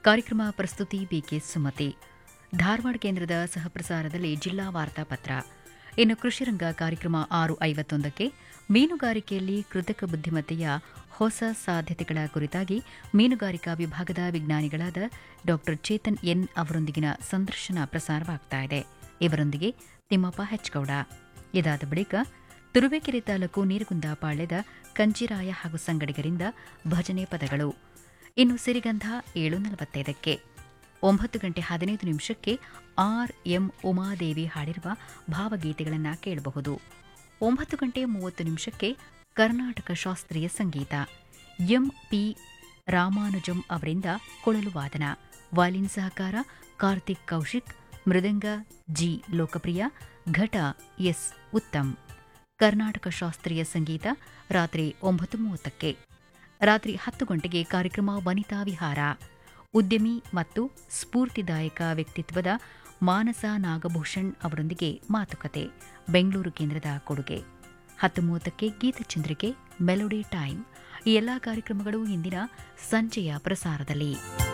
ಕಾರ್ಯಕ್ರಮ ಪ್ರಸ್ತುತಿ ಬಿಕೆ ಸುಮತಿ ಧಾರವಾಡ ಕೇಂದ್ರದ ಸಹಪ್ರಸಾರದಲ್ಲಿ ಜಿಲ್ಲಾ ವಾರ್ತಾಪತ್ರ ಇನ್ನು ಕೃಷಿರಂಗ ಕಾರ್ಯಕ್ರಮ ಆರು ಐವತ್ತೊಂದಕ್ಕೆ ಮೀನುಗಾರಿಕೆಯಲ್ಲಿ ಕೃತಕ ಬುದ್ಧಿಮತ್ತೆಯ ಹೊಸ ಸಾಧ್ಯತೆಗಳ ಕುರಿತಾಗಿ ಮೀನುಗಾರಿಕಾ ವಿಭಾಗದ ವಿಜ್ಞಾನಿಗಳಾದ ಡಾ ಚೇತನ್ ಎನ್ ಅವರೊಂದಿಗಿನ ಸಂದರ್ಶನ ಪ್ರಸಾರವಾಗ್ತಾ ಇದೆ ಇವರೊಂದಿಗೆ ತಿಮ್ಮಪ್ಪ ಹೆಚ್ಗೌಡ ಇದಾದ ಬಳಿಕ ತುರುವೇಕೆರೆ ತಾಲೂಕು ನೀರುಗುಂದ ಪಾಳ್ಯದ ಕಂಚಿರಾಯ ಹಾಗೂ ಸಂಗಡಿಗರಿಂದ ಭಜನೆ ಪದಗಳು ಇನ್ನು ಸಿರಿಗಂಧ ಏಳು ನಲವತ್ತೈದಕ್ಕೆ ಒಂಬತ್ತು ಗಂಟೆ ಹದಿನೈದು ನಿಮಿಷಕ್ಕೆ ಆರ್ ಎಂ ಉಮಾದೇವಿ ಹಾಡಿರುವ ಭಾವಗೀತೆಗಳನ್ನು ಕೇಳಬಹುದು ಒಂಬತ್ತು ಗಂಟೆ ಮೂವತ್ತು ನಿಮಿಷಕ್ಕೆ ಕರ್ನಾಟಕ ಶಾಸ್ತ್ರೀಯ ಸಂಗೀತ ಎಂ ಪಿ ರಾಮಾನುಜಂ ಅವರಿಂದ ಕೊಳಲು ವಾದನ ವಾಲಿನ್ ಸಹಕಾರ ಕಾರ್ತಿಕ್ ಕೌಶಿಕ್ ಮೃದಂಗ ಜಿ ಲೋಕಪ್ರಿಯ ಘಟ ಎಸ್ ಉತ್ತಮ್ ಕರ್ನಾಟಕ ಶಾಸ್ತ್ರೀಯ ಸಂಗೀತ ರಾತ್ರಿ ಒಂಬತ್ತು ಮೂವತ್ತಕ್ಕೆ ರಾತ್ರಿ ಹತ್ತು ಗಂಟೆಗೆ ಕಾರ್ಯಕ್ರಮ ವನಿತಾ ವಿಹಾರ ಉದ್ಯಮಿ ಮತ್ತು ಸ್ಫೂರ್ತಿದಾಯಕ ವ್ಯಕ್ತಿತ್ವದ ಮಾನಸ ನಾಗಭೂಷಣ್ ಅವರೊಂದಿಗೆ ಮಾತುಕತೆ ಬೆಂಗಳೂರು ಕೇಂದ್ರದ ಕೊಡುಗೆ ಹತ್ತು ಮೂವತ್ತಕ್ಕೆ ಗೀತಚಂದ್ರಿಕೆ ಮೆಲೋಡಿ ಟೈಮ್ ಈ ಎಲ್ಲಾ ಕಾರ್ಯಕ್ರಮಗಳು ಇಂದಿನ ಸಂಜೆಯ ಪ್ರಸಾರದಲ್ಲಿ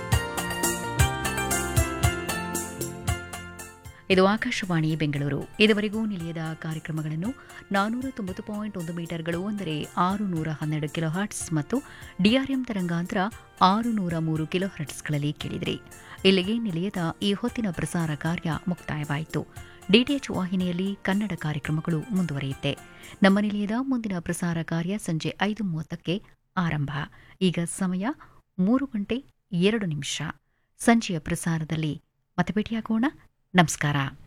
ಇದು ಆಕಾಶವಾಣಿ ಬೆಂಗಳೂರು ಇದುವರೆಗೂ ನಿಲಯದ ಕಾರ್ಯಕ್ರಮಗಳನ್ನು ನಾನೂರ ತೊಂಬತ್ತು ಪಾಯಿಂಟ್ ಒಂದು ಮೀಟರ್ಗಳು ಅಂದರೆ ಆರು ನೂರ ಹನ್ನೆರಡು ಕಿಲೋ ಹರ್ಟ್ಸ್ ಮತ್ತು ಡಿಆರ್ಎಂ ತರಂಗಾಂತರ ಆರು ನೂರ ಮೂರು ಕಿಲೋ ಹರ್ಟ್ಸ್ಗಳಲ್ಲಿ ಕೇಳಿದಿರಿ ಇಲ್ಲಿಗೆ ನಿಲಯದ ಈ ಹೊತ್ತಿನ ಪ್ರಸಾರ ಕಾರ್ಯ ಮುಕ್ತಾಯವಾಯಿತು ಡಿಟಿಎಚ್ ವಾಹಿನಿಯಲ್ಲಿ ಕನ್ನಡ ಕಾರ್ಯಕ್ರಮಗಳು ಮುಂದುವರಿಯುತ್ತೆ ನಮ್ಮ ನಿಲಯದ ಮುಂದಿನ ಪ್ರಸಾರ ಕಾರ್ಯ ಸಂಜೆ ಐದು ಮೂವತ್ತಕ್ಕೆ ಆರಂಭ ಈಗ ಸಮಯ ಮೂರು ಗಂಟೆ ಎರಡು ನಿಮಿಷ ಸಂಜೆಯ ಪ್ರಸಾರದಲ್ಲಿ ಮತ್ತೆ ಭೇಟಿಯಾಗೋಣ ನಮಸ್ಕಾರ